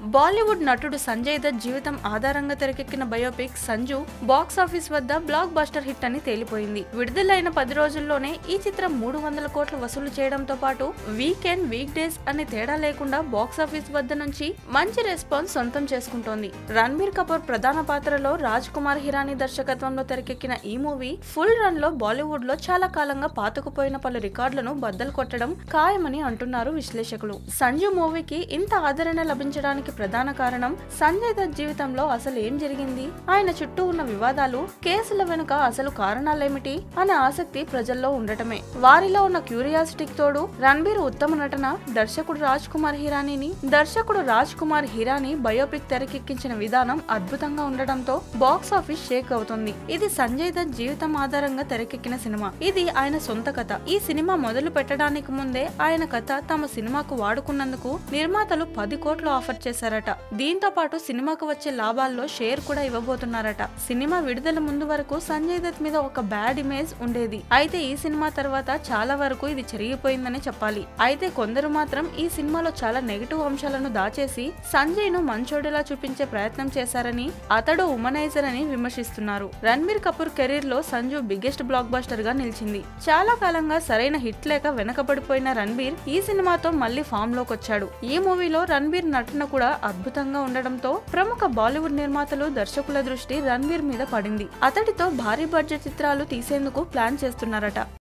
బాలీవుడ్ నటుడు సంజయ్ దత్ జీవితం ఆధారంగా తెరకెక్కిన బయోపిక్ సంజు బాక్స్ ఆఫీస్ వద్ద బ్లాక్ బస్టర్ హిట్ అని తేలిపోయింది విడుదలైన పది రోజుల్లోనే ఈ చిత్రం మూడు వందల కోట్లు వసూలు చేయడంతో పాటు వీకెండ్ వీక్ డేస్ అనే తేడా లేకుండా బాక్స్ ఆఫీస్ వద్ద నుంచి మంచి రెస్పాన్స్ సొంతం చేసుకుంటోంది రణబీర్ కపూర్ ప్రధాన పాత్రలో రాజ్ కుమార్ హిరానీ దర్శకత్వంలో తెరకెక్కిన ఈ మూవీ ఫుల్ రన్ లో బాలీవుడ్ లో చాలా కాలంగా పాతుకుపోయిన పలు రికార్డులను బద్దలు కొట్టడం ఖాయమని అంటున్నారు విశ్లేషకులు సంజు మూవీకి ఇంత ఆదరణ లభించడానికి ప్రధాన కారణం సంజయ్ దత్ జీవితంలో అసలు ఏం జరిగింది ఆయన చుట్టూ ఉన్న వివాదాలు కేసుల వెనుక అసలు కారణాలేమిటి అనే ఆసక్తి ప్రజల్లో ఉండటమే వారిలో ఉన్న క్యూరియాసిటీకి తోడు రణబీర్ ఉత్తమ నటన దర్శకుడు రాజ్ కుమార్ హిరానీని దర్శకుడు రాజ్ కుమార్ హిరానీ బయోపిక్ తెరకెక్కించిన విధానం అద్భుతంగా ఉండడంతో బాక్స్ ఆఫీస్ షేక్ అవుతుంది ఇది సంజయ్ దత్ జీవితం ఆధారంగా తెరకెక్కిన సినిమా ఇది ఆయన సొంత కథ ఈ సినిమా మొదలు పెట్టడానికి ముందే ఆయన కథ తమ సినిమాకు వాడుకున్నందుకు నిర్మాతలు పది కోట్లు ఆఫర్ చేశారట దీంతో పాటు సినిమాకు వచ్చే లాభాల్లో షేర్ కూడా ఇవ్వబోతున్నారట సినిమా విడుదల ముందు వరకు సంజయ్ దత్ మీద ఒక బ్యాడ్ ఇమేజ్ ఉండేది అయితే ఈ సినిమా తర్వాత చాలా వరకు ఇది చెరిగిపోయిందని చెప్పాలి అయితే కొందరు మాత్రం ఈ సినిమాలో చాలా నెగిటివ్ అంశాలను దాచేసి సంజయ్ ను మంచోడిలా చూపించే ప్రయత్నం చేశారని అతడు ఉమనైజర్ అని విమర్శిస్తున్నారు రణబీర్ కపూర్ కెరీర్ లో సంజు బిగ్గెస్ట్ బ్లాక్ బస్టర్ గా నిలిచింది చాలా కాలంగా సరైన హిట్ లేక వెనకబడిపోయిన రణబీర్ ఈ సినిమాతో మళ్ళీ ఫామ్ లోకి వచ్చాడు ఈ మూవీలో రణబీర్ నటన కూడా అద్భుతంగా ఉండడంతో ప్రముఖ బాలీవుడ్ నిర్మాతలు దర్శకుల దృష్టి రణబీర్ మీద పడింది అతడితో భారీ బడ్జెట్ చిత్రాలు తీసేందుకు ప్లాన్ చేస్తున్నారట